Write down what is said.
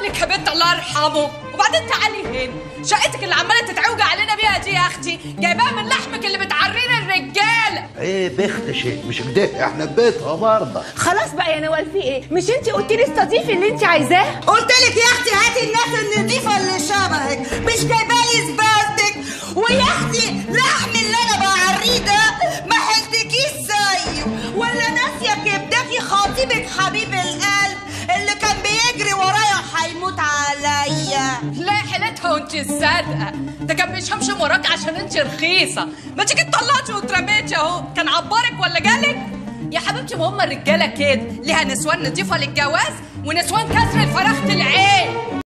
قبلك يا بنت الله يرحمه وبعدين تعالي هنا شقتك اللي عماله تتعوجي علينا بيها دي يا اختي جايباها من لحمك اللي بتعرين الرجاله ايه بختشي مش كده احنا في بيتها برضه خلاص بقى يا نوال في ايه مش انت قلت لي استضيفي اللي انت عايزاه قلت لك يا اختي هاتي الناس النظيفه اللي شبهك مش جايبالي زبالتك ويا اختي لحم اللي انا بعريه ده ما حلتكيش زيه ولا ناسيه كبدتي خطيبك حبيب القلب اللي كان بيجري ورايا هيموت عليا لا حيلتها وانت الصادقه ده كان بيشمشم وراك عشان انت رخيصه ما تيجي اتطلعتي واترميتي اهو كان عبارك ولا جالك يا حبيبتي ما هم الرجاله كده ليها نسوان نضيفه للجواز ونسوان كسر الفراخ العين